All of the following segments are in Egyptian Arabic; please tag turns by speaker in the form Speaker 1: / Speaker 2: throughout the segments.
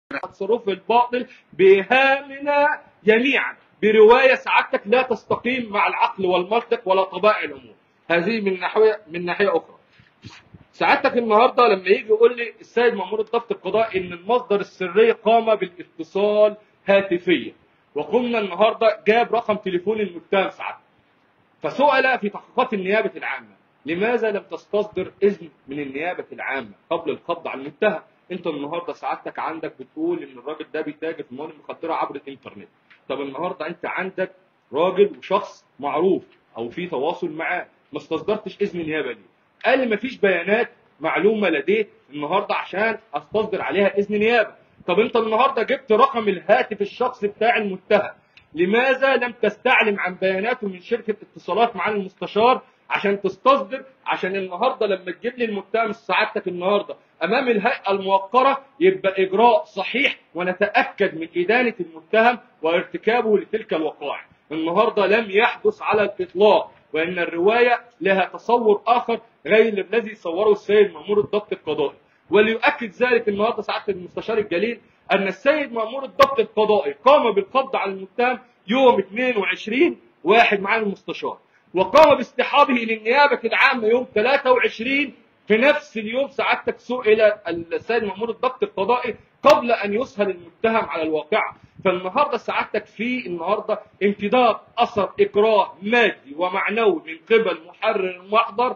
Speaker 1: التصرف الباطل بإيهامنا جميعا برواية سعادتك لا تستقيم مع العقل والمنطق ولا طبائع الأمور هذه من ناحية من ناحية أخرى سعادتك النهارده لما يجي يقول لي السيد مأمور الضبط القضائي ان المصدر السري قام بالاتصال هاتفيا وقمنا النهارده جاب رقم تليفون المتهم سعادتك فسئل في تحقيقات النيابه العامه لماذا لم تستصدر اذن من النيابه العامه قبل القبض على المتهم انت النهارده سعادتك عندك بتقول ان الراجل ده بيتاجر في المواد المخدره عبر الانترنت طب النهارده انت عندك راجل وشخص معروف او في تواصل معاه ما استصدرتش اذن النيابه ليه قال لي مفيش بيانات معلومه لديك النهارده عشان استصدر عليها اذن نيابه طب انت النهارده جبت رقم الهاتف الشخصي بتاع المتهم لماذا لم تستعلم عن بياناته من شركه اتصالات مع المستشار عشان تستصدر عشان النهارده لما تجيب لي المتهم سعادتك النهارده امام الهيئه الموقره يبقى اجراء صحيح ونتاكد من ادانه المتهم وارتكابه لتلك الوقائع. النهارده لم يحدث على الاطلاق وان الروايه لها تصور اخر غير الذي صوره السيد مامور الضبط القضائي. وليؤكد ذلك النهارده سعاده المستشار الجليل ان السيد مامور الضبط القضائي قام بالقبض على المتهم يوم 22 واحد مع المستشار وقام باصطحابه للنيابه العامه يوم 23 في نفس اليوم سعادتك سئل السيد مامور الضبط القضائي قبل ان يسهل المتهم على الواقعه فالنهارده سعادتك في النهارده امتداد اثر اكراه مادي ومعنوي من قبل محرر المحضر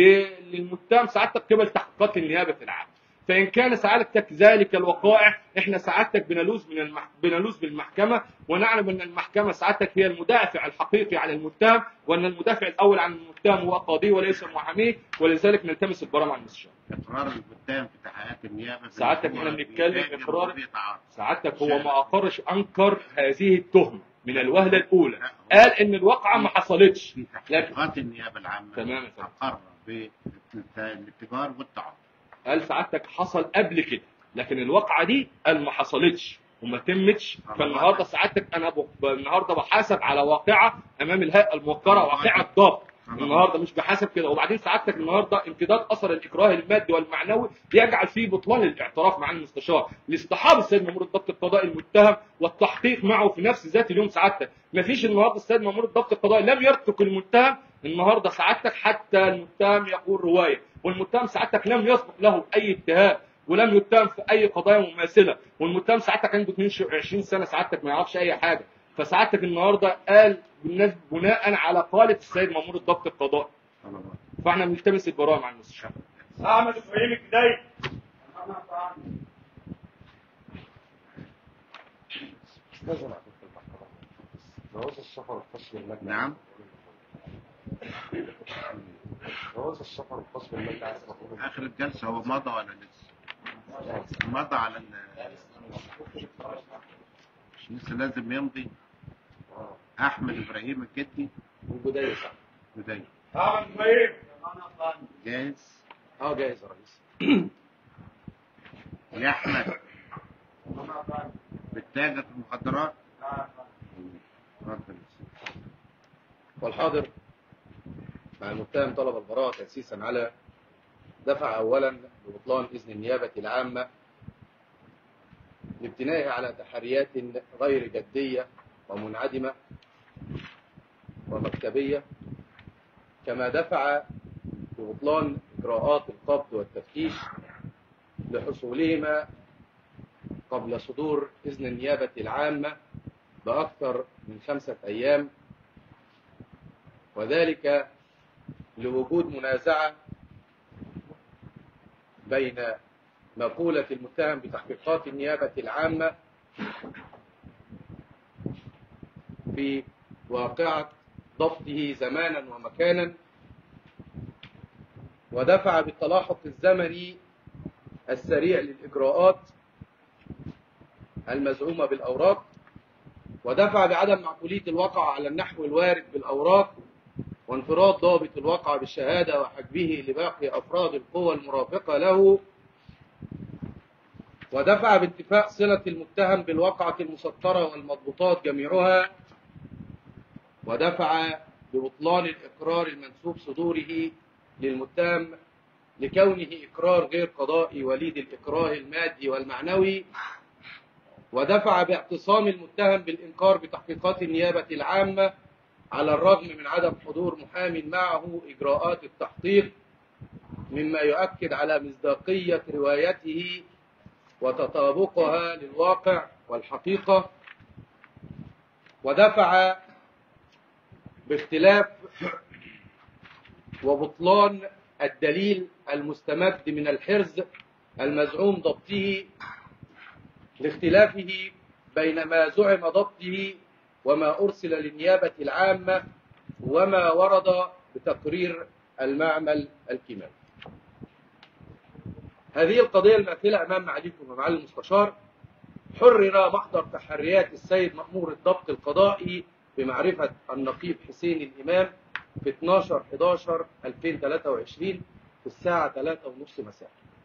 Speaker 1: للمتهم سعادتك قبل تحقيقات النيابه العامه فان كان سعادتك ذلك الوقائع احنا سعادتك بنلوز من المح... بنلوز بالمحكمه ونعلم ان المحكمه سعادتك هي المدافع الحقيقي عن المتهم وان المدافع الاول عن المتهم هو قاضي وليس محاميه ولذلك نلتمس البراءه عن المستشار.
Speaker 2: اقرار المتهم في تحقيقات النيابه
Speaker 1: سعادتك احنا بنتكلم
Speaker 2: بيتاجر
Speaker 1: اقرار
Speaker 2: وبيتعاطى.
Speaker 1: سعادتك هو ما اقرش انكر هذه التهمه من الوهله الاولى قال ان الواقعه ما حصلتش
Speaker 2: في
Speaker 1: لكن
Speaker 2: تحقيقات النيابه العامه
Speaker 1: تمام يا فندم.
Speaker 2: اقر بالاتجار والتعاطي
Speaker 1: قال سعادتك حصل قبل كده لكن الواقعه دي قال ما حصلتش وما تمتش فالنهارده سعادتك انا ب... النهارده بحاسب على واقعه امام الهيئه الموقره واقعه ضبط النهارده مش بحاسب كده وبعدين سعادتك النهارده امتداد اثر الاكراه المادي والمعنوي يجعل فيه بطلان الاعتراف مع المستشار لاصطحاب السيد مامور الضبط القضائي المتهم والتحقيق معه في نفس ذات اليوم سعادتك مفيش النهارده السيد مامور الضبط القضائي لم يترك المتهم النهارده سعادتك حتى المتهم يقول روايه والمتهم سعادتك لم يسبق له اي اتهام ولم يتهم في اي قضايا مماثله والمتهم سعادتك عنده 22 سنه سعادتك ما يعرفش اي حاجه فسعادتك النهارده قال بالناس بناء على قاله السيد مامور الضبط القضائي
Speaker 2: طلبات
Speaker 1: فاحنا بنلتمس البراءه مع المستشار
Speaker 3: احمد ابراهيم الجديد
Speaker 4: جواز السفر الخاص باللجنة
Speaker 2: نعم
Speaker 4: جواز السفر الخاص باللجنة عايز أقول
Speaker 2: اخر الجلسه هو مضى ولا لسه؟ مضى على ال مش لسه لازم يمضي احمد ابراهيم الكتي
Speaker 1: والبدايه صح
Speaker 2: بدايه
Speaker 3: احمد ابراهيم
Speaker 2: جاهز
Speaker 1: اه جاهز يا ريس
Speaker 2: يا احمد بتتاجر في المخدرات اتفضل
Speaker 5: والحاضر مع المتهم طلب البراءة تأسيسا على دفع أولا ببطلان إذن النيابة العامة لابتنائه على تحريات غير جدية ومنعدمة ومكتبية كما دفع ببطلان إجراءات القبض والتفتيش لحصولهما قبل صدور إذن النيابة العامة بأكثر من خمسة أيام وذلك لوجود منازعة بين مقولة المتهم بتحقيقات النيابة العامة في واقعة ضبطه زمانا ومكانا ودفع بالتلاحق الزمني السريع للإجراءات المزعومة بالأوراق ودفع بعدم معقولية الواقع على النحو الوارد بالأوراق وانفراد ضابط الواقع بالشهادة وحجبه لباقي أفراد القوى المرافقة له ودفع باتفاق صلة المتهم بالواقعة المسطرة والمضبوطات جميعها ودفع ببطلان الإقرار المنسوب صدوره للمتهم لكونه إقرار غير قضائي وليد الإكراه المادي والمعنوي ودفع باعتصام المتهم بالإنكار بتحقيقات النيابة العامة على الرغم من عدم حضور محام معه إجراءات التحقيق مما يؤكد على مصداقية روايته وتطابقها للواقع والحقيقة ودفع باختلاف وبطلان الدليل المستمد من الحرز المزعوم ضبطه لاختلافه بين ما زعم ضبطه وما أرسل للنيابة العامة وما ورد بتقرير المعمل الكيماوي هذه القضية الماثلة أمام معاليكم ومعالي المستشار حرر محضر تحريات السيد مأمور الضبط القضائي بمعرفة النقيب حسين الإمام في 12 11 2023 في الساعة 3 ونص مساء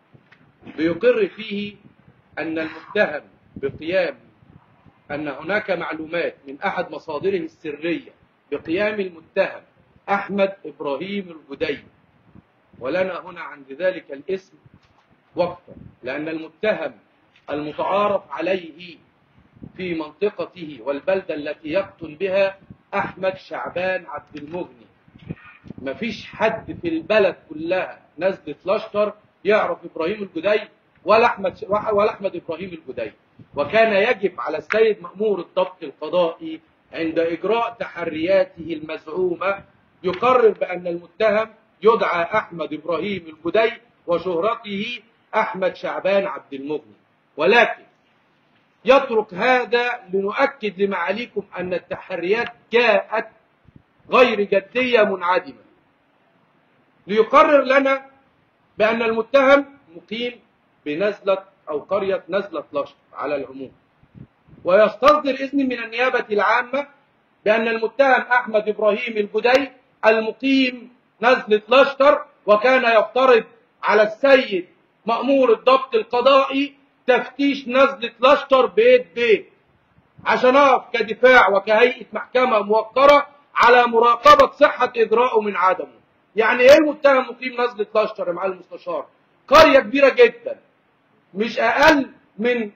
Speaker 5: بيقر فيه أن المتهم بقيام أن هناك معلومات من أحد مصادره السرية بقيام المتهم أحمد إبراهيم الجدي ولنا هنا عند ذلك الاسم وقفا لأن المتهم المتعارف عليه في منطقته والبلدة التي يقتل بها أحمد شعبان عبد المغني مفيش حد في البلد كلها نزلة لشكر يعرف إبراهيم الجدي ولا أحمد ولا أحمد إبراهيم الجدي وكان يجب على السيد مأمور الضبط القضائي عند إجراء تحرياته المزعومة يقرر بأن المتهم يدعى أحمد إبراهيم الجدي وشهرته أحمد شعبان عبد المغني ولكن يترك هذا لنؤكد لمعاليكم أن التحريات جاءت غير جدية منعدمة ليقرر لنا بأن المتهم مقيم بنزلة أو قرية نزلة لشط على العموم ويستصدر إذن من النيابة العامة بأن المتهم أحمد إبراهيم الجدي المقيم نزلة لشتر وكان يفترض على السيد مأمور الضبط القضائي تفتيش نزلة لشتر بيت بيت عشان أقف كدفاع وكهيئة محكمة موقرة على مراقبة صحة إجراءه من عدمه يعني إيه المتهم مقيم نزلة لشتر يا معالي المستشار قرية كبيرة جدا مش أقل من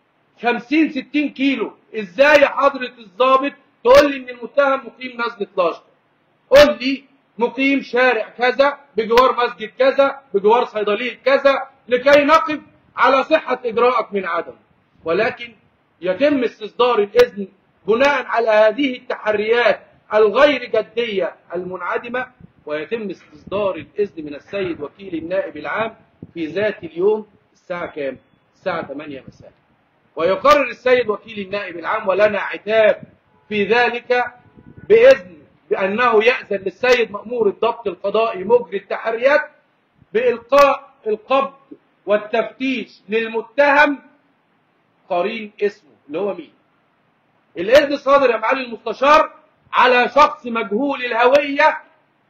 Speaker 5: 50 60 كيلو ازاي يا حضرة الضابط تقول لي ان المتهم مقيم نزلة لاشطة قول لي مقيم شارع كذا بجوار مسجد كذا بجوار صيدلية كذا لكي نقف على صحة إجراءك من عدم ولكن يتم استصدار الإذن بناء على هذه التحريات الغير جدية المنعدمة ويتم استصدار الإذن من السيد وكيل النائب العام في ذات اليوم الساعة كام؟ الساعة 8 مساء ويقرر السيد وكيل النائب العام ولنا عتاب في ذلك بإذن بأنه يأذن للسيد مأمور الضبط القضائي مجري التحريات بإلقاء القبض والتفتيش للمتهم قرين اسمه اللي هو مين الإذن صادر يا معالي المستشار على شخص مجهول الهوية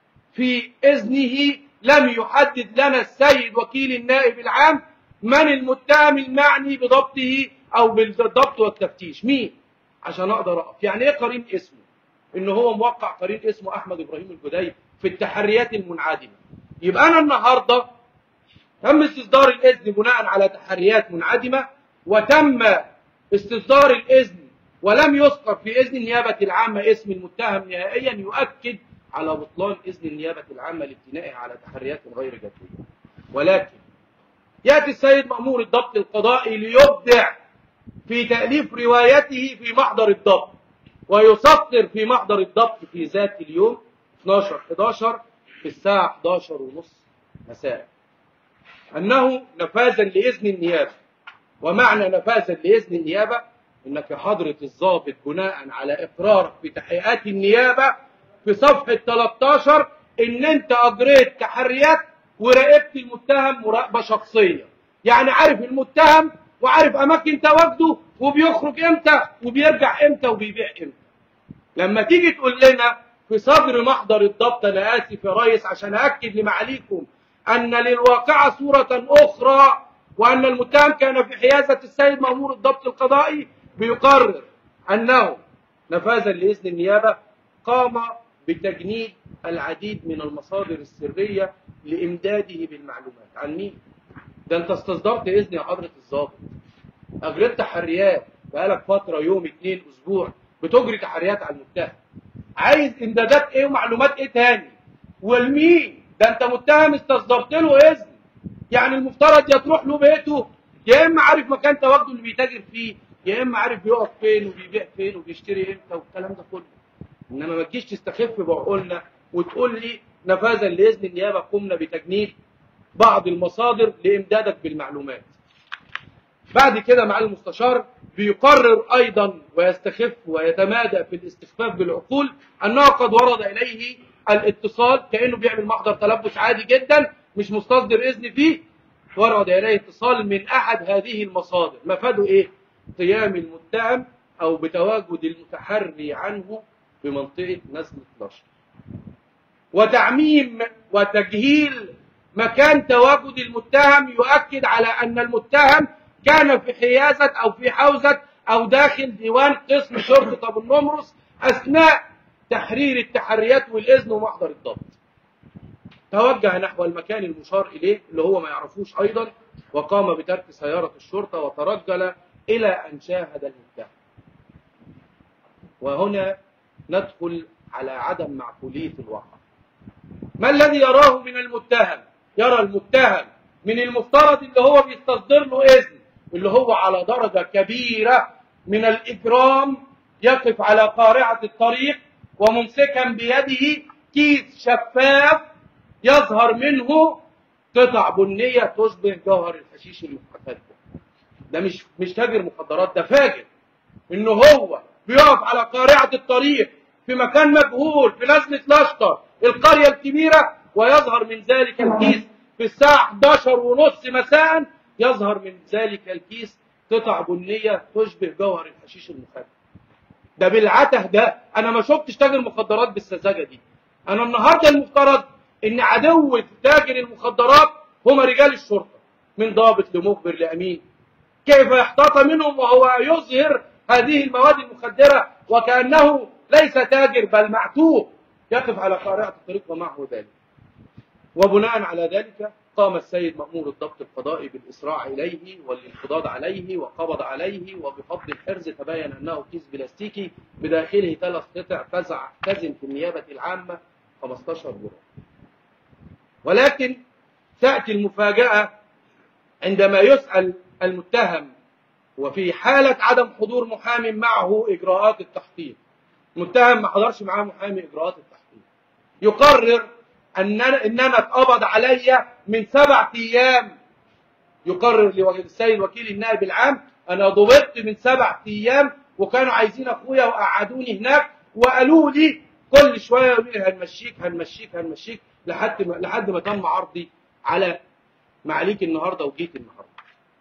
Speaker 5: في إذنه لم يحدد لنا السيد وكيل النائب العام من المتهم المعني بضبطه او بالضبط والتفتيش مين عشان اقدر اقف يعني ايه قرين اسمه ان هو موقع قرين اسمه احمد ابراهيم الجدي في التحريات المنعدمه يبقى انا النهارده تم استصدار الاذن بناء على تحريات منعدمه وتم استصدار الاذن ولم يذكر في اذن النيابه العامه اسم المتهم نهائيا يؤكد على بطلان اذن النيابه العامه لابتنائه على تحريات غير جديه ولكن ياتي السيد مامور الضبط القضائي ليبدع في تاليف روايته في محضر الضبط ويسطر في محضر الضبط في ذات اليوم 12 11 في الساعه 11 ونص مساء انه نفاذا لاذن النيابه ومعنى نفاذا لاذن النيابه انك يا حضره الضابط بناء على اقرارك في تحقيقات النيابه في صفحه 13 ان انت اجريت تحريات وراقبت المتهم مراقبه شخصيه يعني عارف المتهم وعارف اماكن تواجده وبيخرج امتى وبيرجع امتى وبيبيع امتى لما تيجي تقول لنا في صدر محضر الضبط انا اسف يا ريس عشان اكد لمعاليكم ان للواقعه صوره اخرى وان المتهم كان في حيازه السيد مامور الضبط القضائي بيقرر انه نفاذا لاذن النيابه قام بتجنيد العديد من المصادر السريه لامداده بالمعلومات عن مين؟ ده انت استصدرت اذن يا حضره الضابط اجريت تحريات بقالك فتره يوم اتنين اسبوع بتجري تحريات على المتهم عايز امدادات ايه ومعلومات ايه تاني والمين ده انت متهم استصدرت له اذن يعني المفترض يا تروح له بيته يا اما عارف مكان تواجده اللي بيتاجر فيه يا اما عارف بيقف فين وبيبيع فين وبيشتري امتى والكلام ده كله انما ما تجيش تستخف بعقولنا وتقول لي نفاذا لاذن النيابه قمنا بتجنيد بعض المصادر لامدادك بالمعلومات بعد كده مع المستشار بيقرر ايضا ويستخف ويتمادى في الاستخفاف بالعقول انه قد ورد اليه الاتصال كانه بيعمل محضر تلبس عادي جدا مش مستصدر اذن فيه ورد اليه اتصال من احد هذه المصادر مفاده ايه؟ قيام المتهم او بتواجد المتحري عنه بمنطقه نزله لشر وتعميم وتجهيل مكان تواجد المتهم يؤكد على ان المتهم كان في حيازه او في حوزه او داخل ديوان قسم شرطه ابو النمرس اثناء تحرير التحريات والاذن ومحضر الضبط. توجه نحو المكان المشار اليه اللي هو ما يعرفوش ايضا وقام بترك سياره الشرطه وترجل الى ان شاهد المتهم. وهنا ندخل على عدم معقوليه الواقع. ما الذي يراه من المتهم؟ يرى المتهم من المفترض اللي هو بيستصدر له اذن اللي هو على درجه كبيره من الاجرام يقف على قارعه الطريق وممسكا بيده كيس شفاف يظهر منه قطع بنيه تشبه جوهر الحشيش المحتل ده مش مش تاجر مخدرات ده فاجر ان هو بيقف على قارعه الطريق في مكان مجهول في نزله لشطر القريه الكبيره ويظهر من ذلك الكيس في الساعه 11 ونص مساء يظهر من ذلك الكيس قطع بنيه تشبه جوهر الحشيش المخدر ده بالعته ده انا ما شفتش تاجر مخدرات بالسذاجه دي انا النهارده المفترض ان عدو تاجر المخدرات هم رجال الشرطه من ضابط لمخبر لامين كيف يحتاط منهم وهو يظهر هذه المواد المخدره وكانه ليس تاجر بل معتوه يقف على قارعه الطريق ومعه ذلك وبناء على ذلك قام السيد مأمور الضبط القضائي بالإسراع إليه والانقضاض عليه وقبض عليه وبفضل الحرز تبين أنه كيس بلاستيكي بداخله ثلاث قطع فزع كزن في النيابة العامة 15 جرام ولكن تأتي المفاجأة عندما يسأل المتهم وفي حالة عدم حضور محام معه إجراءات التحقيق المتهم ما حضرش معاه محامي إجراءات التحقيق يقرر ان انا ان انا اتقبض عليا من سبع ايام يقرر للسيد وكيل النائب العام انا ضبطت من سبع ايام وكانوا عايزين اخويا وقعدوني هناك وقالوا لي كل شويه يقولوا لي هنمشيك هنمشيك هنمشيك لحد ما لحد ما تم عرضي على معاليك النهارده وجيت النهارده.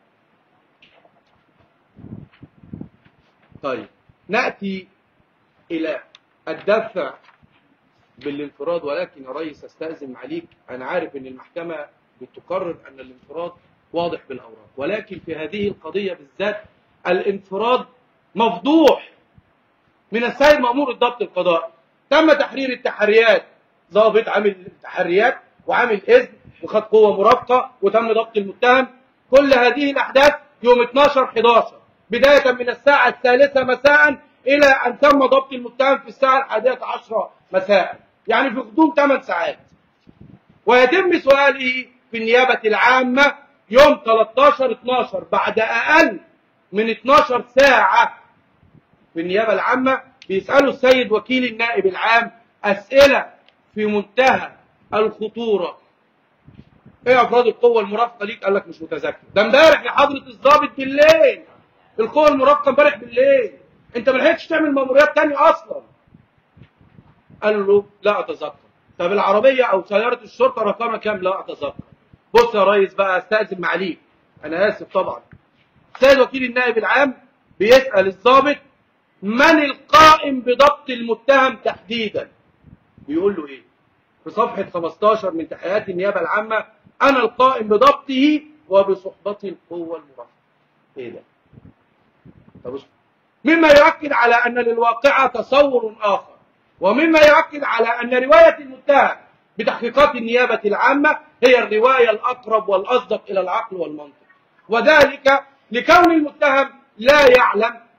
Speaker 5: طيب ناتي الى الدفع بالانفراد ولكن يا ريس استاذن عليك انا عارف ان المحكمه بتقرر ان الانفراد واضح بالاوراق ولكن في هذه القضيه بالذات الانفراد مفضوح من السيد مامور الضبط القضائي تم تحرير التحريات ضابط عامل تحريات وعامل اذن وخد قوه مرافقه وتم ضبط المتهم كل هذه الاحداث يوم 12 11 بدايه من الساعه الثالثه مساء الى ان تم ضبط المتهم في الساعه الحادية عشرة مساء يعني في غضون 8 ساعات ويتم سؤاله في النيابة العامة يوم 13 12 بعد أقل من 12 ساعة في النيابة العامة بيسألوا السيد وكيل النائب العام أسئلة في منتهى الخطورة ايه افراد القوة المرافقة ليك قال لك مش متذكر ده امبارح يا حضرة الضابط بالليل القوة المرافقة امبارح بالليل انت ما لحقتش تعمل مأموريات تانية اصلا قال له لا اتذكر طب العربيه او سياره الشرطه رقمها كام لا اتذكر بص يا ريس بقى استاذن معاليك انا اسف طبعا السيد وكيل النائب العام بيسال الضابط من القائم بضبط المتهم تحديدا بيقول له ايه في صفحه 15 من تحيات النيابه العامه انا القائم بضبطه وبصحبته القوه المرافقه ايه ده طب اسمع. مما يؤكد على ان للواقعه تصور اخر ومما يؤكد على أن رواية المتهم بتحقيقات النيابة العامة هي الرواية الأقرب والأصدق إلى العقل والمنطق وذلك لكون المتهم لا يعلم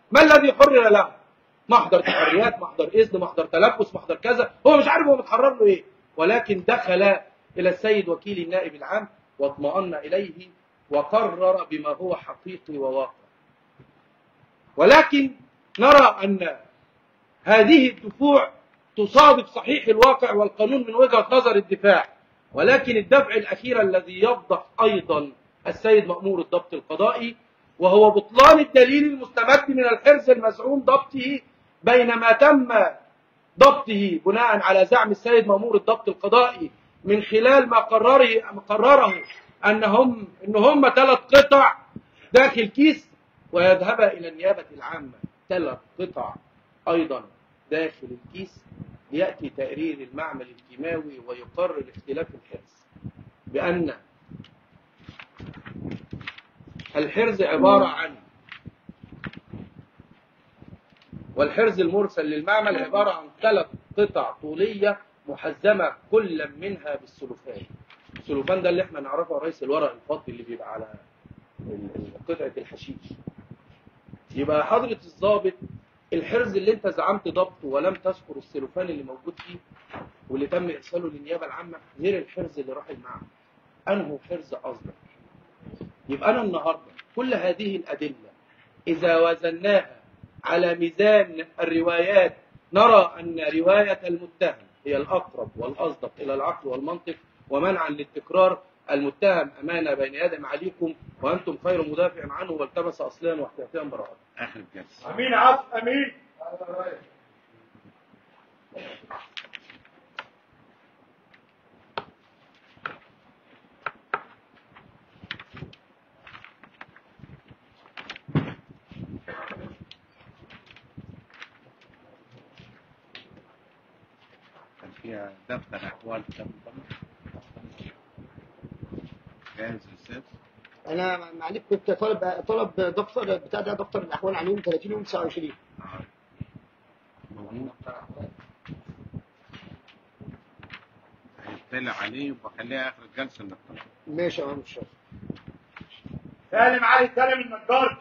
Speaker 5: ما الذي حرر له محضر تحريات محضر اذن محضر تلبس محضر كذا هو مش عارف هو متحرر له ايه ولكن دخل الى السيد وكيل النائب العام واطمأن اليه وقرر بما هو حقيقي وواقع ولكن نرى ان هذه الدفوع تصادف صحيح الواقع والقانون من وجهة نظر الدفاع ولكن الدفع الأخير الذي يفضح أيضا السيد مأمور الضبط القضائي وهو بطلان الدليل المستمد من الحرز المزعوم ضبطه بينما تم ضبطه بناء على زعم السيد مأمور الضبط القضائي من خلال ما قرره ما قرره أنهم إن هم ثلاث قطع داخل كيس ويذهب إلى النيابة العامة ثلاث قطع أيضا داخل الكيس ليأتي تقرير المعمل الكيماوي ويقرر اختلاف الحرز بأن الحرز عبارة عن والحرز المرسل للمعمل عبارة عن ثلاث قطع طولية محزمة كل منها بالسلوفان السلوفان ده اللي احنا نعرفه يا رئيس الورق الفضي اللي بيبقى على ال- ال- قطعة الحشيش يبقى حضرة الضابط الحرز اللي انت زعمت ضبطه ولم تذكر السلوفان اللي موجود فيه واللي تم ارساله للنيابه العامه غير الحرز اللي راح المعمل انه حرز اصدق يبقى انا النهارده كل هذه الادله اذا وزناها على ميزان الروايات نرى ان روايه المتهم هي الاقرب والاصدق الى العقل والمنطق ومنعا للتكرار المتهم امانه بين يدي معاليكم وانتم خير مدافع عنه والتمس اصليا واحتياطيا براءه
Speaker 2: اخر جلسه
Speaker 3: امين عفو امين
Speaker 2: كان فيها دفتر احوال تم جاهز يا استاذ
Speaker 6: انا معلش كنت طالب طلب دفتر بتاع ده دفتر الاحوال عن يوم 30 يوم 29
Speaker 2: آه. موجود هيطلع عليه وبخليها اخر الجلسه اللي بتاعته.
Speaker 6: ماشي يا عم الشيخ
Speaker 3: سالم علي سالم النجار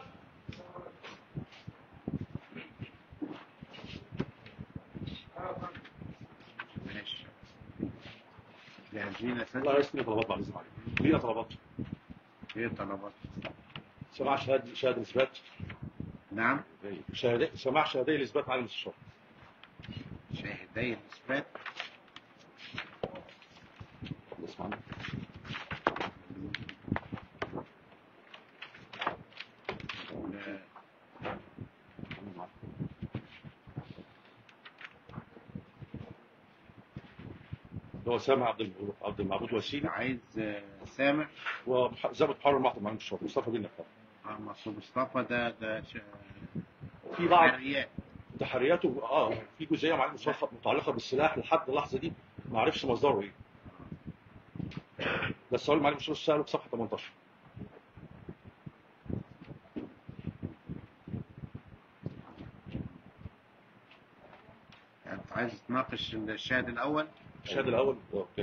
Speaker 2: ماشي جاهزين يا استاذ
Speaker 4: والله رئيس لينا طلبات بعد اذن عليك لينا طلبات
Speaker 2: ايه طلبات
Speaker 4: سماع شهاده شهاده اثبات
Speaker 2: نعم
Speaker 4: شهاده سماع شهاديه لاثبات عالم الاستشاره
Speaker 2: شاهدي الاثبات
Speaker 4: اسمع عنه.
Speaker 2: ولا-
Speaker 4: اللي هو سامع عبد الم- عبد المعبود وسيلي
Speaker 2: عايز آه، سامع
Speaker 4: وظابط محرر محضر معلم الشرطه مصطفى بن نفر
Speaker 2: اه مصطفى مصطفى ده ده ش...
Speaker 4: في بعض
Speaker 2: حريات
Speaker 4: تحرياته اه في جزئيه معلم مصطفى متعلقه بالسلاح لحد اللحظه دي ما عرفش مصدره ايه ده السؤال معلم الشرطه ساله في صفحه 18
Speaker 2: يعني انت عايز تناقش الشاهد الاول
Speaker 4: الشهاده الاول آه، كده.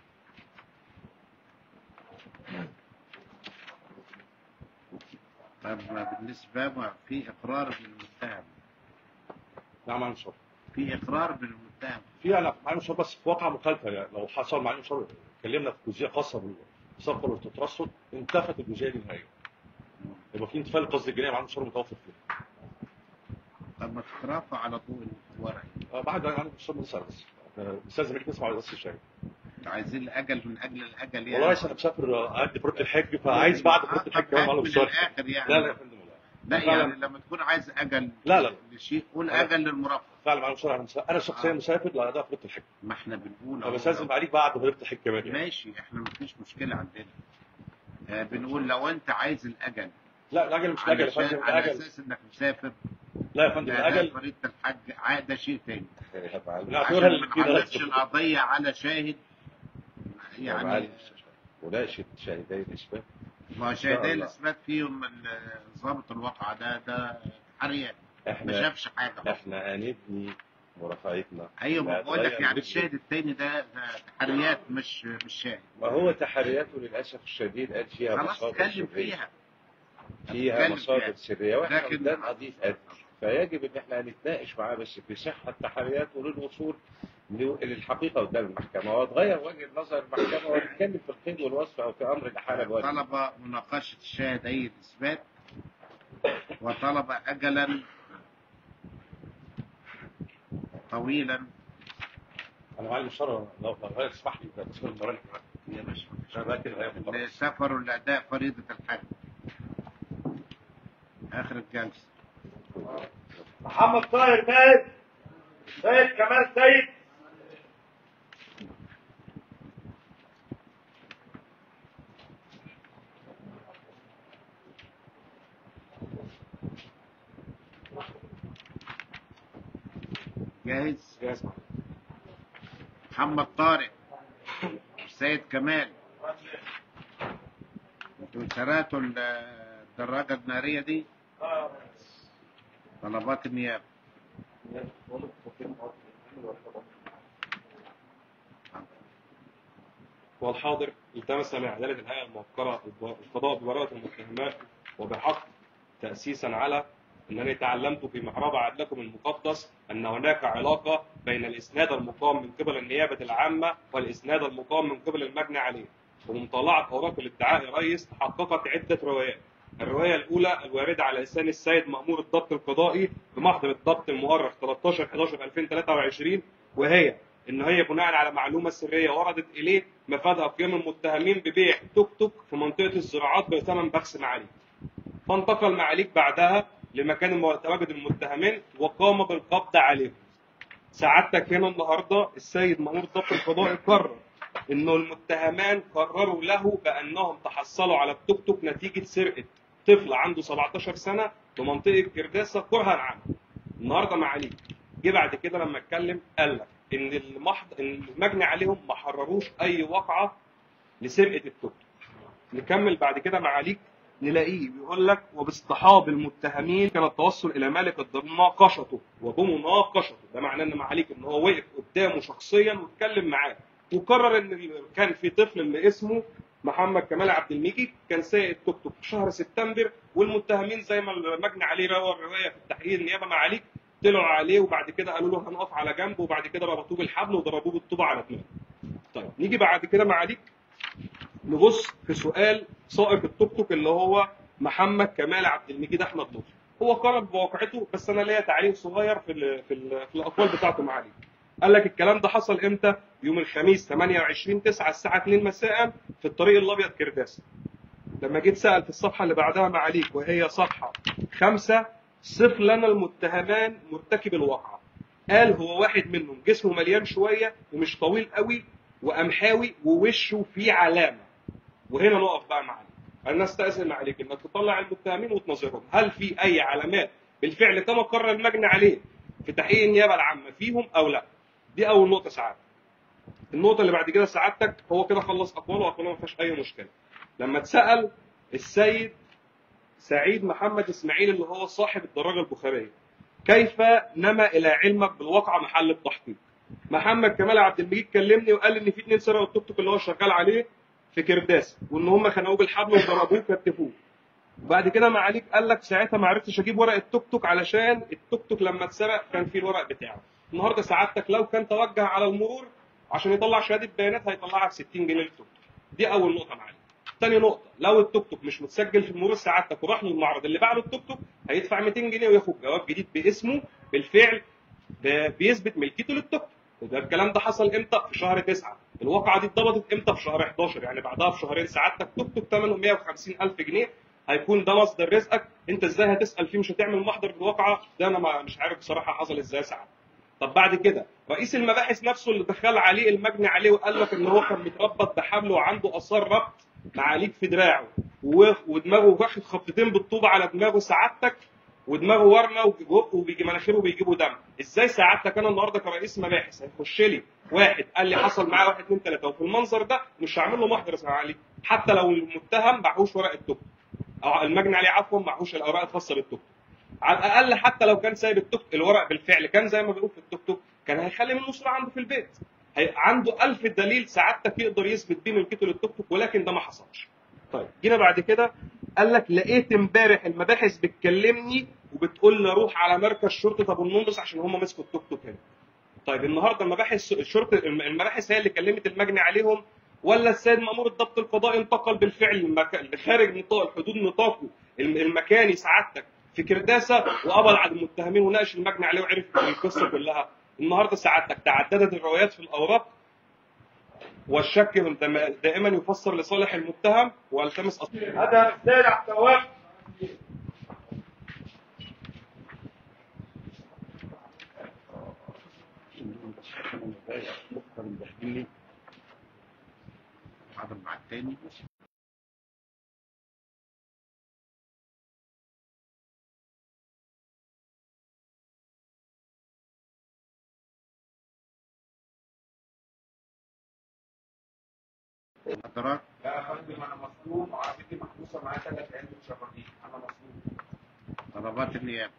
Speaker 2: طب بالنسبه ما في اقرار بالمتهم
Speaker 4: نعم معلم الشرطه
Speaker 2: في اقرار بالمتهم
Speaker 4: في انا معلم الشرطه بس في واقعه مخالفه يعني لو حصل معلم الشرطه اتكلمنا في جزئيه خاصه بالسفر والتترصد انتفت الجزئيه دي نهائيا يبقى في انتفاع القصد الجنائي معلم الشرطه متوفر فيه
Speaker 2: طب ما تترافع على طول الورق
Speaker 4: آه، بعد يعني مش نسال بس آه، استاذ مجد نسمع على بس الشاي
Speaker 2: عايزين الاجل من اجل الاجل يعني
Speaker 4: والله انا مسافر آه، اقدم فرقه الحج فعايز بعد فرقه الحج كمان معلم
Speaker 2: من
Speaker 4: الشرطه
Speaker 2: الاخر يعني
Speaker 4: لا لا يا فندم لا
Speaker 2: لا يعني لما تكون عايز اجل
Speaker 4: لا، لا.
Speaker 2: لشيء قول
Speaker 4: لا.
Speaker 2: اجل للمرافق
Speaker 4: فعلا معلم الشرطه انا مسافر انا شخصيا
Speaker 2: آه.
Speaker 4: مسافر لاداء فرقه الحج
Speaker 2: ما احنا بنقول أهو.
Speaker 4: فبس لازم عليك بعد فرقه الحج كمان يعني.
Speaker 2: ماشي احنا مفيش مشكله عندنا آه بنقول لو انت عايز الاجل
Speaker 4: لا الاجل مش الاجل يا
Speaker 2: علشان
Speaker 4: فندم
Speaker 2: على
Speaker 4: الاجل
Speaker 2: اساس انك مسافر
Speaker 4: لا يا فندم
Speaker 2: لا ده
Speaker 4: الاجل
Speaker 2: فريق الحج عا- ده شيء تاني
Speaker 4: بنعتبرها
Speaker 2: عشان ما
Speaker 4: الاثنين
Speaker 2: نعلقش القضيه على شاهد يعني
Speaker 7: وناشد شاهدي الإثبات
Speaker 2: ما
Speaker 7: إن شاء
Speaker 2: شاهدين
Speaker 7: الله.
Speaker 2: الاثبات فيهم ال- ضابط الواقعه ده ده حريات ما
Speaker 7: احنا
Speaker 2: شافش حاجه
Speaker 7: احنا هنبني مرافعتنا
Speaker 2: ايوه ما
Speaker 7: لا
Speaker 2: بقول لك
Speaker 7: تغير
Speaker 2: يعني
Speaker 7: جزء.
Speaker 2: الشاهد التاني ده ده حريات مش مش شاهد
Speaker 7: ما هو تحرياته للاسف الشديد قال فيها
Speaker 2: خلاص
Speaker 7: مصادر
Speaker 2: اتكلم
Speaker 7: سريه
Speaker 2: فيها
Speaker 7: فيها
Speaker 2: اتكلم
Speaker 7: مصادر سريه واحنا
Speaker 2: لكن-
Speaker 7: قدام قضيه قتل فيجب ان احنا نتناقش معاه بس في صحه تحرياته للوصول ل- للحقيقه قدام المحكمه وتغير وجه نظر المحكمه ونتكلم في القيد والوصف او في امر الاحاله الواجب
Speaker 2: طلب مناقشة الشاهد أي الإثبات وطلب أجلا طويلا
Speaker 4: انا معلم الشر لو لو غير تسمح لي ده تسمح المره
Speaker 2: يا باشا
Speaker 4: انا باكد هياخد خلاص.
Speaker 2: لسفر لأداء فريضة الحج آخر الجلسة
Speaker 3: محمد طاهر سيد سيد كمال سيد
Speaker 2: جاهز
Speaker 1: جاهز
Speaker 2: محمد طارق السيد كمال انتوا سرقتوا ال- الدراجة النارية دي طلبات النيابة
Speaker 1: والحاضر التمس من عدالة الهيئة الموقرة القضاء ببراءة المتهمات وبحق تأسيسا على أنني تعلمت في محراب عدلكم المقدس أن هناك علاقة بين الإسناد المقام من قبل النيابة العامة والإسناد المقام من قبل المجني عليه ومطالعة أوراق الادعاء يا ريس تحققت عدة روايات الرواية الأولى الواردة على لسان السيد مأمور الضبط القضائي بمحضر الضبط المؤرخ 13 11 2023 وهي ان هي بناء على معلومه سريه وردت اليه مفادها قيام المتهمين ببيع توك توك في منطقه الزراعات بثمن بخس معالي فانتقل معاليك بعدها لمكان مو- تواجد المتهمين وقام بالقبض عليهم سعادتك هنا النهارده السيد مأمور الضبط القضائي قرر انه المتهمان قرروا له بانهم تحصلوا على التوك توك نتيجه سرقه طفل عنده 17 سنه بمنطقه كرداسه كرها عنه النهارده معاليك جه بعد كده لما اتكلم قال لك ان المحض ان المجني عليهم ما حرروش اي واقعه لسرقه التوك توك نكمل بعد كده معاليك نلاقيه بيقول لك وباصطحاب المتهمين كان التوصل الى مالك الضريبه بمناقشته وبمناقشته ده معناه ان معاليك ان هو وقف قدامه شخصيا واتكلم معاه وقرر ان كان في طفل اللي اسمه محمد كمال عبد المجيد كان سايق التوك توك في شهر سبتمبر والمتهمين زي ما المجني عليه روى الروايه في التحقيق النيابه معاليك طلعوا عليه وبعد كده قالوا له هنقف على جنب وبعد كده ربطوه بالحبل وضربوه بالطوبه على دماغه. طيب نيجي بعد كده معاليك نبص في سؤال سائق التوك توك اللي هو محمد كمال عبد المجيد احمد لطفي هو قرر بواقعته بس انا ليا تعليق صغير في ال في, ال في الاقوال بتاعته معاليك قال لك الكلام ده حصل امتى؟ يوم الخميس 28 9 الساعه 2 مساء في الطريق الابيض كرداسه لما جيت سال في الصفحه اللي بعدها معاليك وهي صفحه خمسة صف لنا المتهمان مرتكب الواقعه قال هو واحد منهم جسمه مليان شويه ومش طويل قوي وقمحاوي ووشه فيه علامه وهنا نقف بقى معاك انا استاذن عليك انك تطلع المتهمين وتناظرهم هل في اي علامات بالفعل كما قرر المجني عليه في تحقيق النيابه العامه فيهم او لا دي اول نقطه سعادتك النقطه اللي بعد كده سعادتك هو كده خلص اقواله واقواله ما فيهاش اي مشكله لما اتسال السيد سعيد محمد اسماعيل اللي هو صاحب الدراجه البخاريه كيف نما الى علمك بالواقعه محل التحقيق محمد كمال عبد المجيد كلمني وقال لي ان في اتنين سرقوا التوك توك اللي هو شغال عليه في كرداس وان هم خنقوه بالحبل وضربوه وكتفوه بعد كده معاليك قال لك ساعتها ما عرفتش اجيب ورق التوك توك علشان التوك توك لما اتسرق كان فيه الورق بتاعه النهارده سعادتك لو كان توجه على المرور عشان يطلع شهاده بيانات هيطلعها ب 60 جنيه للتوك توك دي اول نقطه معاليك تاني نقطة لو التوك توك مش متسجل في المرور سعادتك وراح للمعرض اللي باع له التوك توك هيدفع 200 جنيه وياخد جواب جديد باسمه بالفعل ب- بيثبت ملكيته للتوك توك ده الكلام ده حصل امتى؟ في شهر 9 الواقعة دي اتضبطت امتى؟ في شهر 11 يعني بعدها بشهرين سعادتك توك توك ثمنه 150 ألف جنيه هيكون ده مصدر رزقك انت ازاي هتسال فيه مش هتعمل محضر بالواقعه ده انا ما مش عارف بصراحه حصل ازاي ساعات طب بعد كده رئيس المباحث نفسه اللي دخل عليه المجني عليه وقال لك ان هو كان متربط بحبل وعنده اثار ربط معاليك في دراعه و- ودماغه واخد خبطتين بالطوبه على دماغه سعادتك ودماغه ورمه وبقه وبيجي مناخيره وبيجيبوا دم ازاي سعادتك انا النهارده كرئيس مباحث هيخش لي واحد قال لي حصل معاه واحد اثنين ثلاثه وفي المنظر ده مش هعمل له محضر اسمع عليه حتى لو المتهم معهوش ورق التوك او المجني عليه عفوا معهوش الاوراق الخاصه بالتوك على الاقل حتى لو كان سايب التوك الورق بالفعل كان زي ما بيقول في التوك توك كان هيخلي منه صوره عنده في البيت هي عنده ألف دليل سعادتك يقدر يثبت بيه ملكيته للتوك توك ولكن ده ما حصلش طيب جينا بعد كده قال لك لقيت امبارح المباحث بتكلمني
Speaker 8: وبتقول لي روح على مركز شرطه ابو النمرس عشان هم مسكوا التوك توك هنا طيب النهارده المباحث الشرطه المباحث هي اللي كلمت المجني عليهم ولا السيد مامور الضبط القضائي انتقل بالفعل المك... خارج نطاق حدود نطاقه الم- المكاني سعادتك في كرداسه وقبض على المتهمين وناقش المجني عليه وعرف القصه كلها النهارده سعادتك تعددت الروايات في الاوراق والشك دم- دائما يفسر لصالح المتهم والتمس أصل
Speaker 3: هذا السيد عبد التواب
Speaker 2: حاضر مع التاني حضرات
Speaker 8: لا يا فندم انا مظلوم وعربيتي محبوسه معايا ثلاث عيال متشردين انا مظلوم
Speaker 2: طلبات النيابه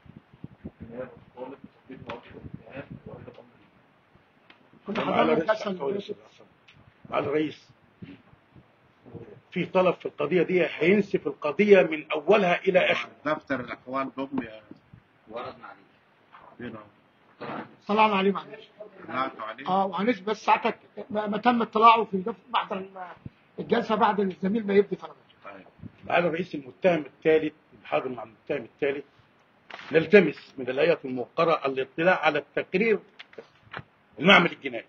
Speaker 6: كنت
Speaker 9: على
Speaker 6: حضرتك
Speaker 9: رئيس
Speaker 6: أصلاً
Speaker 9: على الرئيس في طلب في القضية دي هينسف القضية من أولها إلى آخرها
Speaker 2: دفتر الاحوال ضم يا
Speaker 5: ورد معلش
Speaker 2: فين هو؟
Speaker 6: طلعنا عليه معلش
Speaker 2: طلعتوا عليه
Speaker 6: اه وهنش بس ساعتك ما ما تم اطلاعه في الجف- بعد ال- الجلسه بعد الزميل ما يبدي طلباته
Speaker 2: طيب
Speaker 9: على رئيس المتهم الثالث الحاضر مع المتهم الثالث نلتمس من الهيئة الموقرة الاطلاع على التقرير المعمل الجنائي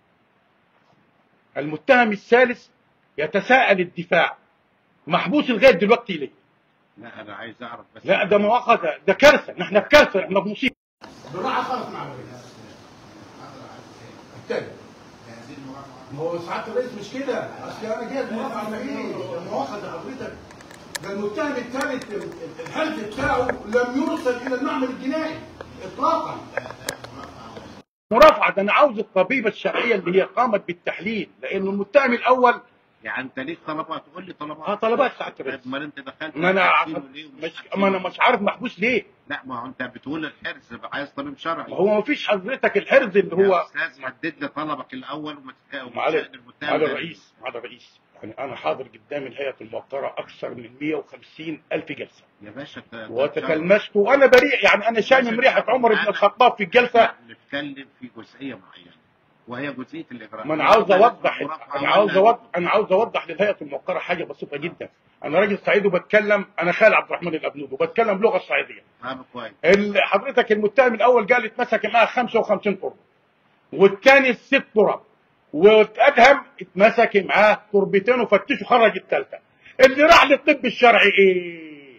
Speaker 9: المتهم الثالث يتساءل الدفاع محبوس لغاية دلوقتي ليه؟
Speaker 2: لا انا عايز اعرف بس
Speaker 9: لا ده مؤاخذة ده كارثة نحن في كارثة نحن في مصيبة
Speaker 10: بالراحه خالص مع الرئيس التاني ما هو سعاده الرئيس مش كده اصل انا جايب موافقه على ايه؟ مؤاخذه حضرتك ده المتهم الثالث الحلف بتاعه لم يرسل الى المعمل الجنائي اطلاقا
Speaker 9: مرافعة ده أنا عاوز الطبيبة الشرعية اللي هي قامت بالتحليل لأنه المتهم الأول
Speaker 2: يعني انت ليك طلبات قول لي طلبات
Speaker 9: اه طلبات ساعة
Speaker 2: طيب
Speaker 9: الرئيس
Speaker 2: امال انت دخلت
Speaker 9: ما أنا
Speaker 2: حابسينه
Speaker 9: عارف-
Speaker 2: ليه ومش
Speaker 9: مش
Speaker 2: حابسينه
Speaker 9: ما أنا
Speaker 2: ليه؟
Speaker 9: مش عارف محبوس ليه
Speaker 2: لا ما هو انت بتقول الحرز عايز طبيب شرعي
Speaker 9: ما هو ما فيش حضرتك الحرز اللي
Speaker 2: يا
Speaker 9: هو
Speaker 2: استاذ حدد لي طلبك الاول وما تتكلم
Speaker 9: معالي معالي الرئيس معالي الرئيس يعني أنا حاضر قدام الهيئة الموقرة أكثر من 150 ألف جلسة
Speaker 2: يا باشا ت-
Speaker 9: وتكلمت وأنا بريء يعني أنا شامم ريحة عمر بن الخطاب في الجلسة
Speaker 2: احنا بنتكلم في جزئيه معينه وهي جزئيه الاجراء
Speaker 9: ما انا عاوز اوضح انا عاوز اوضح انا عاوز اوضح للهيئه الموقره حاجه بسيطه جدا انا راجل صعيدي وبتكلم انا خال عبد الرحمن الابنود وبتكلم لغه صعيديه
Speaker 2: فاهم كويس
Speaker 9: ال- حضرتك المتهم الاول قال اتمسك معاه 55 تربه والثاني ست تراب واتهم اتمسك معاه تربتين وفتشوا خرج الثالثه اللي راح للطب الشرعي ايه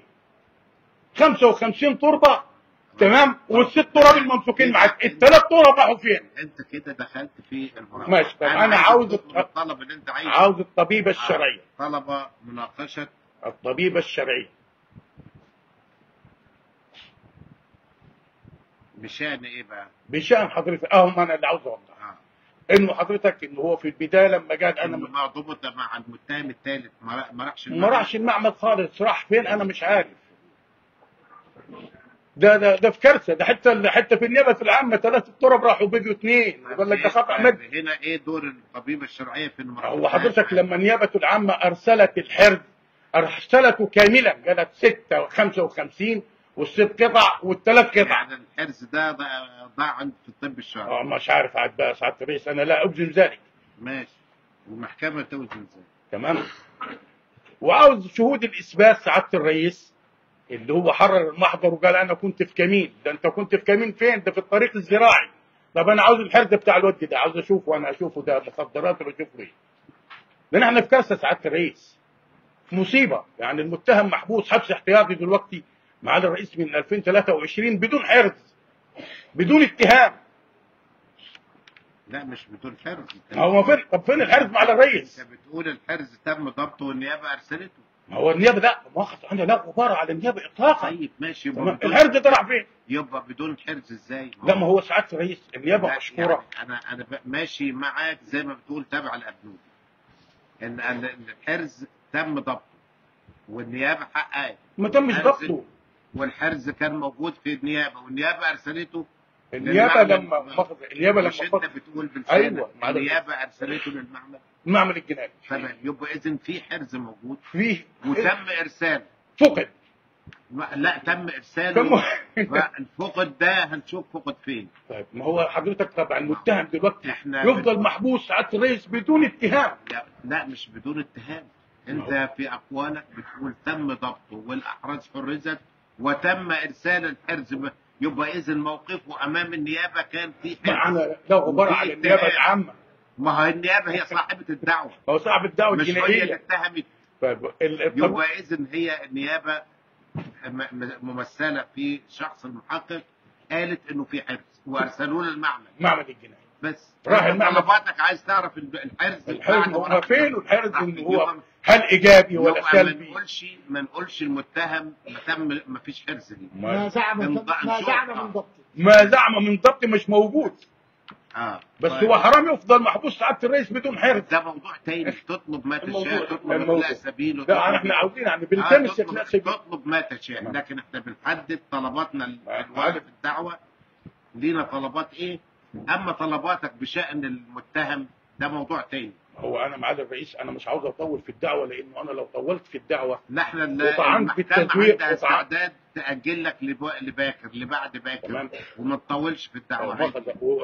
Speaker 9: 55 تربه تمام والست تراب الممسوكين معاك الثلاث تراب راحوا فين
Speaker 2: انت كده دخلت في المراقبه
Speaker 9: ماشي، طب أنا عاوز
Speaker 2: تطلب الطلب اللي انت عايزه
Speaker 9: عاوز الطبيبه الشرعيه
Speaker 2: طلب مناقشه
Speaker 9: الطبيبه الشرعيه
Speaker 2: بشان ايه بقى؟
Speaker 9: بشان حضرتك اه ما انا اللي عاوز اوضح
Speaker 2: اه
Speaker 9: انه حضرتك انه هو في البدايه لما قال
Speaker 2: انا
Speaker 9: انا
Speaker 2: ما ضبط مع المتهم الثالث ما را- ما راحش
Speaker 9: ما راحش المعمل خالص راح فين انا مش عارف ده ده ده في كارثه ده حتى حتى في النيابه العامه ثلاث الطرب راحوا بقوا اثنين يقول لك ده خطا مد
Speaker 2: هنا ايه دور الطبيبه الشرعيه في المراقبه؟
Speaker 9: هو حضرتك لما النيابه العامه ارسلت الحرز ارسلته كاملا قالت 6 55 والست قطع والثلاث قطع
Speaker 2: يعني الحرز ده ضاع ضاع عند في الطب الشرعي
Speaker 9: اه مش عارف عاد بقى سعاده الرئيس انا لا اجزم ذلك
Speaker 2: ماشي المحكمه توزن ازاي؟
Speaker 9: تمام وعاوز شهود الاثبات سعاده الرئيس اللي هو حرر المحضر وقال انا كنت في كمين ده انت كنت في كمين فين ده في الطريق الزراعي طب انا عاوز الحرز بتاع الود ده عاوز اشوفه وانا اشوفه ده مخدرات ولا اشوفه ايه لان احنا في كارثه سعاده الرئيس في مصيبه يعني المتهم محبوس حبس احتياطي دلوقتي معالي الرئيس من 2023 بدون حرز بدون اتهام
Speaker 2: لا مش بدون حرز أنت
Speaker 9: هو فين طب فين الحرز معالي الرئيس
Speaker 2: انت بتقول الحرز تم ضبطه والنيابه ارسلته
Speaker 9: ما هو النيابه لا مؤاخذه انا لا غبار على النيابه اطلاقا
Speaker 2: طيب ماشي يبقى
Speaker 9: تمام.
Speaker 2: بدون-
Speaker 9: الحرز ده راح فين؟
Speaker 2: يبقى بدون حرز ازاي؟
Speaker 9: لا ما هو سعاده الرئيس النيابه
Speaker 2: لا،
Speaker 9: مشكوره
Speaker 2: يعني انا انا ب- ماشي معاك زي ما بتقول تبع الابنود ان ان إن الحرز تم ضبطه والنيابه حققت
Speaker 9: ما تمش
Speaker 2: الحرز-
Speaker 9: ضبطه
Speaker 2: والحرز كان موجود في النيابه والنيابه ارسلته
Speaker 9: النيابه
Speaker 2: للمعمل.
Speaker 9: لما مؤاخذة، النيابه لما
Speaker 2: مش انت
Speaker 9: فضل
Speaker 2: بتقول بالفعل
Speaker 9: أيوة، معلش.
Speaker 2: النيابه ارسلته للمعمل
Speaker 9: المعمل الجنائي
Speaker 2: تمام يبقى اذا في حرز موجود
Speaker 9: فيه
Speaker 2: وتم ارساله
Speaker 9: فقد
Speaker 2: ما- لا تم ارساله
Speaker 9: كم
Speaker 2: فالفقد ده هنشوف فقد فين
Speaker 9: طيب ما هو حضرتك طبعا المتهم دلوقتي
Speaker 2: احنا
Speaker 9: يفضل محبوس سعاده الرئيس بدون اتهام
Speaker 2: لا, لا مش بدون اتهام انت في اقوالك بتقول تم ضبطه والاحراز حرزت وتم ارسال الحرز ب- يبقى اذا موقفه امام النيابه كان في حرز
Speaker 9: معنا لو عباره عن النيابه العامه
Speaker 2: ما هو النيابه هي صاحبه الدعوه
Speaker 9: هو صاحب الدعوه
Speaker 2: مش هي اللي
Speaker 9: الجنائيه
Speaker 2: اتهمت
Speaker 9: طيب ال- الطب-
Speaker 2: يبقى اذا هي النيابه م- م- ممثله في شخص المحقق قالت انه في حرز وارسلوه للمعمل
Speaker 9: معمل الجنائي
Speaker 2: بس
Speaker 9: راح
Speaker 2: أنت
Speaker 9: المعمل.
Speaker 2: طلباتك عايز تعرف ال- الحرز
Speaker 9: الحرز
Speaker 2: بعد
Speaker 9: هو
Speaker 2: ورقة
Speaker 9: فين والحرز
Speaker 2: صح،
Speaker 9: ان هو
Speaker 2: يبقى-
Speaker 9: هل ايجابي ولا
Speaker 2: يبقى ما
Speaker 9: سلبي
Speaker 2: نقولش ما نقولش المتهم ما تم ما فيش حرز ليه
Speaker 6: ما زعم
Speaker 2: من-
Speaker 6: ما زعم من ضبطه
Speaker 9: ما زعم من ضبط مش موجود
Speaker 2: اه
Speaker 9: بس
Speaker 2: طيب.
Speaker 9: هو حرام يفضل محبوس سعاده الرئيس بدون حرز
Speaker 2: ده موضوع تاني تطلب ما
Speaker 9: الموضوع-
Speaker 2: تشاء تطلب
Speaker 9: الموضوع.
Speaker 2: اخلاء سبيل
Speaker 9: لا
Speaker 2: وتطلب-
Speaker 9: احنا عاوزين يعني
Speaker 2: آه،
Speaker 9: بنلتمس
Speaker 2: تطلب-
Speaker 9: اخلاء سبيل
Speaker 2: تطلب ما تشاء
Speaker 9: تمام.
Speaker 2: لكن احنا بنحدد طلباتنا
Speaker 9: عارف.
Speaker 2: الواجب في الدعوه لينا طلبات ايه اما طلباتك بشان المتهم ده موضوع تاني
Speaker 9: هو انا معالي الرئيس انا مش عاوز اطول في الدعوه لانه انا لو طولت في الدعوه
Speaker 2: لا احنا ال-
Speaker 9: وطعنت
Speaker 2: المحكمه
Speaker 9: بالتزوير
Speaker 2: عندها
Speaker 9: وطعنت-
Speaker 2: استعداد تاجل لك لب- لباكر لبعد باكر
Speaker 9: تمام
Speaker 2: وما تطولش في الدعوه عادي.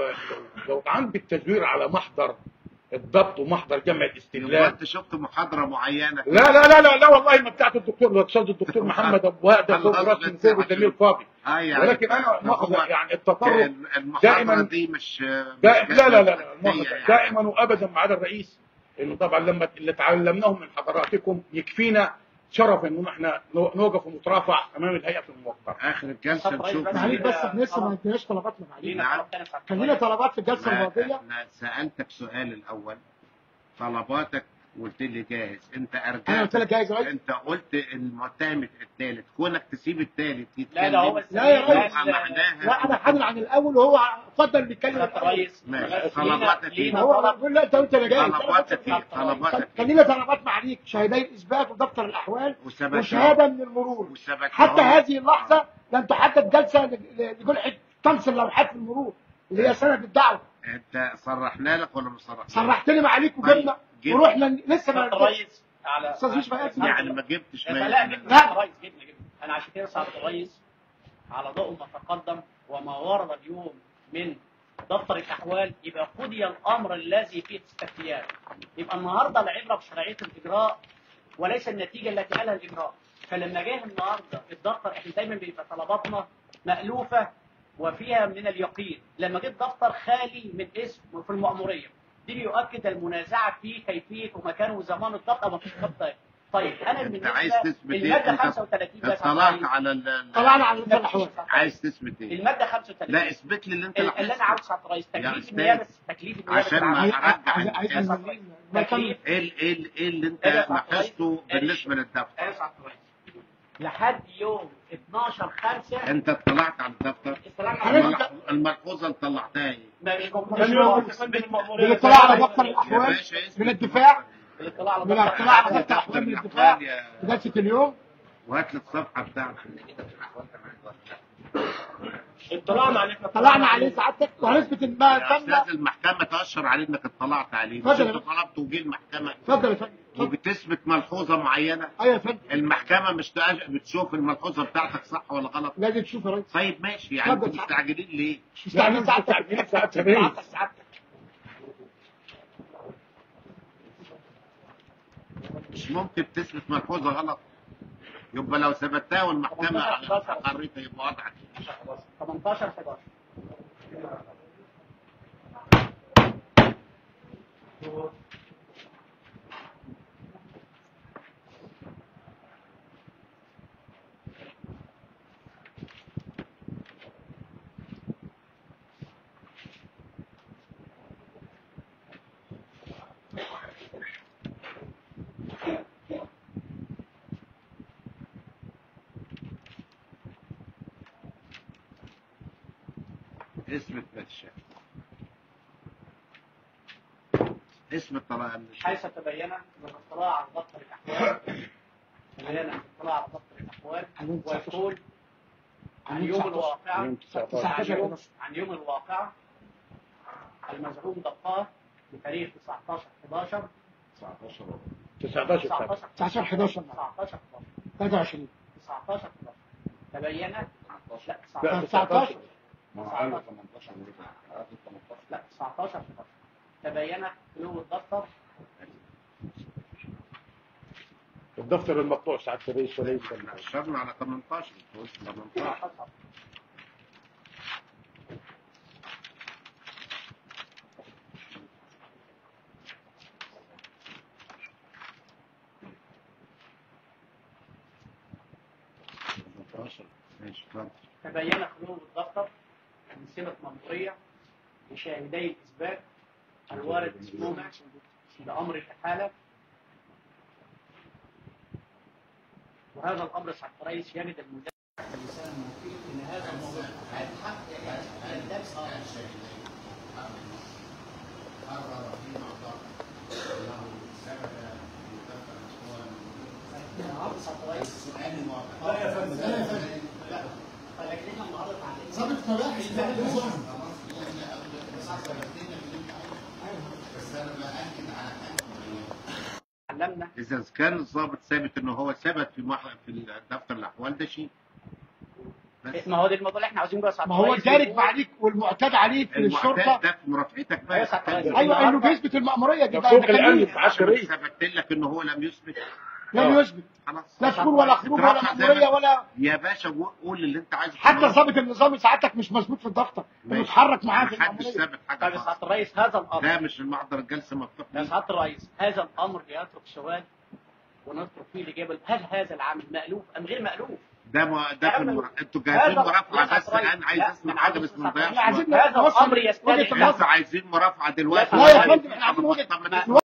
Speaker 9: لو طعنت بالتزوير على محضر الضبط ومحضر جمع
Speaker 2: يبقى
Speaker 9: الاستدلال
Speaker 2: انت شفت محاضره معينه
Speaker 9: لا لا لا لا لا والله ما بتاعت الدكتور الاقتصاد الدكتور محمد ابو وهب ده فوق راس من فوق الدليل فاضي
Speaker 2: اه يعني
Speaker 9: ولكن انا مؤاخذه
Speaker 2: هو
Speaker 9: يعني التطرف
Speaker 2: المحاضره
Speaker 9: دائما
Speaker 2: دي مش
Speaker 9: دا
Speaker 2: مش
Speaker 9: لا لا لا, لا
Speaker 2: جادة
Speaker 9: المؤاخذة
Speaker 2: يعني.
Speaker 9: دائما وابدا معالي الرئيس انه طبعا لما اللي تعلمناه من حضراتكم يكفينا شرف انه احنا نو- نوقف ونترافع امام الهيئه الموقره
Speaker 2: اخر الجلسه نشوف
Speaker 6: معلش بس احنا لسه ما اديناش طلباتنا معلش
Speaker 2: نعم
Speaker 6: كان لنا طلبات في الجلسه
Speaker 2: ما-
Speaker 6: الماضيه
Speaker 2: انا سالتك سؤال الاول طلباتك قلت لي جاهز انت
Speaker 6: انا
Speaker 2: ارجعت
Speaker 6: قلت لك جاهز يا ريس
Speaker 2: انت قلت المتهم الثالث كونك تسيب الثالث
Speaker 11: لا ده هو
Speaker 6: لا يا
Speaker 11: السبيل
Speaker 6: ريس.
Speaker 11: قال-
Speaker 2: معناها
Speaker 6: لا انا حامل عن الاول وهو فضل بيتكلم
Speaker 11: سيادة
Speaker 6: الأول.
Speaker 11: الرئيس
Speaker 2: ماشي.
Speaker 11: بس لينا
Speaker 2: طلباتك إيه؟
Speaker 11: لينا
Speaker 6: هو
Speaker 11: طلب
Speaker 6: بيقول لا انت قلت انا جاهز
Speaker 2: طلباتك ايه طلباتك
Speaker 6: كان
Speaker 2: ايه
Speaker 6: لنا طلبات معاليك شهادي الاثبات ودفتر الاحوال
Speaker 2: وثبت
Speaker 6: وشهاده من المرور
Speaker 2: وثبت
Speaker 6: حتى هذه اللحظه لم تحدد جلسه ل- ل- لجلحه كنسل لوحات في المرور اللي هي سند الدعوه
Speaker 2: انت صرحنا لك ولا ما صرحناش؟
Speaker 6: صرحت لي معاليك
Speaker 2: طيب،
Speaker 6: وجبنا
Speaker 2: جبت.
Speaker 6: ورحنا لسه
Speaker 11: سيادة
Speaker 6: ما
Speaker 11: الرئيس على
Speaker 6: أستاذ يوسف هيأتي.
Speaker 2: يعني ما جبتش
Speaker 11: لا
Speaker 2: ما
Speaker 11: لا جبنا
Speaker 6: لا.
Speaker 11: سيادة الرئيس جبنا جبنا انا عشان كده سعاده الرئيس على ضوء ما تقدم وما ورد اليوم من دفتر الاحوال يبقى قضي الامر الذي فيه استفتيان يبقى النهارده العبره بشرعيه الاجراء وليس النتيجه التي قالها الاجراء فلما جه النهارده الدفتر احنا دايما بيبقى طلباتنا مالوفه وفيها من اليقين لما جه الدفتر خالي من اسم في المأموريه دي بيؤكد المنازعه في كيفيه ومكان وزمان الضبط او مفيش ضبط طيب انا
Speaker 2: انت
Speaker 11: بالنسبه
Speaker 2: عايز تثبت ايه؟
Speaker 11: الماده
Speaker 2: انت
Speaker 11: 35 بس
Speaker 2: اطلعت على ال- ال-
Speaker 6: طلعنا على دفتر الاحوال
Speaker 2: عايز تثبت ايه؟
Speaker 11: الماده 35
Speaker 2: لا اثبت لي اللي انت
Speaker 11: ال- اللي انا عاوز سعاده الرئيس
Speaker 2: يا
Speaker 11: تكليف
Speaker 2: أستاذ.
Speaker 11: النيابه تكليف النيابه
Speaker 2: عشان ما
Speaker 11: العامة.
Speaker 2: ارجع
Speaker 6: عايز- عايز
Speaker 2: الناس.
Speaker 6: المزيد. ما كان-
Speaker 11: تكليف
Speaker 2: ايه ال- ايه ال- ايه اللي انت
Speaker 11: أيوة يا سعادة
Speaker 2: لاحظته
Speaker 11: الرئيس.
Speaker 2: بالنسبه للدفتر؟
Speaker 11: أيوة يا سعادة الرئيس. لحد يوم 12 5
Speaker 2: انت اطلعت على الدفتر
Speaker 6: حضرتك-
Speaker 2: الملحوظه اللي طلعتها ايه؟
Speaker 6: بالاطلاع على دفتر
Speaker 2: يا
Speaker 6: الاحوال
Speaker 2: باشا اسم
Speaker 6: من الدفاع
Speaker 11: بالاطلاع على
Speaker 6: من
Speaker 11: ضبط
Speaker 6: الاطلاع على
Speaker 2: دفتر
Speaker 6: دفتر الاحوال من
Speaker 2: الأحوال
Speaker 6: الدفاع
Speaker 2: يا-
Speaker 6: في جلسه اليوم
Speaker 2: وهات لي الصفحه بتاعتك
Speaker 3: اطلعنا على احنا
Speaker 6: طلعنا عليه سعادتك وهنثبت ان ما
Speaker 2: يا
Speaker 6: تم
Speaker 2: استاذ المحكمه تاشر عليه انك اطلعت عليه مش
Speaker 6: اتفضل يا
Speaker 2: انت طلبت وجه المحكمه
Speaker 6: اتفضل يا فندم اتفضل.
Speaker 2: وبتثبت ملحوظه معينه
Speaker 6: ايوه يا فندم
Speaker 2: المحكمه مش تأج- بتشوف الملحوظه بتاعتك صح ولا غلط
Speaker 6: لازم تشوف يا ريس
Speaker 2: طيب ماشي يعني
Speaker 6: اتفضل
Speaker 2: انتوا
Speaker 6: سعادتك.
Speaker 2: مستعجلين ليه؟
Speaker 6: مش مستعجلين سعادتك
Speaker 9: مستعجلين سعادة الرئيس.
Speaker 6: سعادتك سعادتك
Speaker 2: مش ممكن تثبت ملحوظه غلط يبقى لو ثبتها والمحكمه
Speaker 11: 18
Speaker 2: اقرتها يبقى وضعك
Speaker 11: 18 11
Speaker 2: اثبت باشا اثبت طبعا
Speaker 11: حيث تبين من الاطلاع على ضبط الاحوال تبين من الاطلاع على ضبط الاحوال ويقول عن يوم الواقعة
Speaker 9: يوم 19.
Speaker 11: عن يوم, عن يوم الواقعة المزعوم ضبطها بتاريخ 19 11
Speaker 9: 19
Speaker 11: 19
Speaker 6: 19 11
Speaker 11: 19 11
Speaker 6: 23
Speaker 11: 19 11 تبين لا
Speaker 4: لا
Speaker 6: 19
Speaker 9: ما هو قالوا 18 قالوا 18
Speaker 11: لا 19 11 تبين خلو الدفتر
Speaker 9: الدفتر المقطوع ساعة الرئيس وليس
Speaker 2: احنا اشرنا على 18 قلت 18 18 ماشي اتفضل
Speaker 11: تبين خلو الدفتر من سمة منطقية لشاهدي الإثبات الوارد اسمهما بأمر الإحالة وهذا الأمر سعادة الرئيس يجد المدافع اللسان الموفي إن هذا الموضوع النهارده سعادة الرئيس
Speaker 10: لا يا فندم لا يا فندم
Speaker 11: فلكن النهارده تعليق
Speaker 10: ضابط مباحث لا نظام
Speaker 11: علمنا
Speaker 2: اذا كان الضابط ثابت ان هو ثبت في مح... في دفتر الاحوال ده شيء بس
Speaker 11: ما هو ده الموضوع اللي احنا عاوزين بقى سعادة
Speaker 6: ما هو
Speaker 11: الرئيس
Speaker 6: الدارج
Speaker 11: يقول-
Speaker 6: عليك والمعتاد عليه في
Speaker 2: المعتاد
Speaker 6: الشرطه
Speaker 2: ده في مرافعتك
Speaker 11: أيوة صح.
Speaker 2: بقى
Speaker 6: ايوه انه بيثبت المأموريه دي
Speaker 9: ده
Speaker 6: بقى
Speaker 9: فوق
Speaker 6: ده كان
Speaker 9: الامن
Speaker 6: مين؟
Speaker 9: بتاع الرئيس
Speaker 2: ثبت لك ان هو لم يثبت
Speaker 6: لم يثبت
Speaker 2: خلاص
Speaker 6: لا سكون ولا خروج ولا
Speaker 2: اترفع زي
Speaker 6: مأموريه
Speaker 2: ما-
Speaker 6: ولا
Speaker 2: يا باشا قول اللي انت عايزه
Speaker 6: حتى
Speaker 2: خلاص.
Speaker 6: ضابط النظام ساعتك مش مظبوط في الدفتر انه
Speaker 2: ماشي.
Speaker 6: اتحرك معاه في
Speaker 2: محدش
Speaker 6: المأموريه
Speaker 2: ثابت حاجه
Speaker 11: طيب يا
Speaker 2: خالص.
Speaker 11: سعادة الرئيس هذا الأمر
Speaker 2: ده مش المحضر الجلسه مفتوح
Speaker 11: يا
Speaker 2: ليه.
Speaker 11: سعادة الرئيس هذا الأمر يترك سؤال ونترك فيه الإجابة هل هذا العمل مألوف أم غير مألوف؟
Speaker 2: ده ما ده في
Speaker 11: هذا-
Speaker 2: المر... انتوا جايبين
Speaker 11: هذا-
Speaker 2: مرافعه
Speaker 11: لا،
Speaker 2: بس
Speaker 11: سعادة
Speaker 2: الان عايز
Speaker 11: لا،
Speaker 2: اسمع
Speaker 11: أنا
Speaker 2: حاجه
Speaker 11: عاوز
Speaker 2: بس ما
Speaker 11: أسمع.
Speaker 2: نضيعش
Speaker 6: احنا عايزين
Speaker 2: وقت.
Speaker 11: هذا
Speaker 6: نوصل
Speaker 11: الأمر يستدعي
Speaker 6: وجهة النظر.
Speaker 2: انتوا عايزين مرافعه دلوقتي
Speaker 11: لا،
Speaker 6: لا يا
Speaker 2: وعايزين
Speaker 6: فندم احنا عايزين
Speaker 2: طب
Speaker 6: وجهه
Speaker 2: ما
Speaker 6: نظر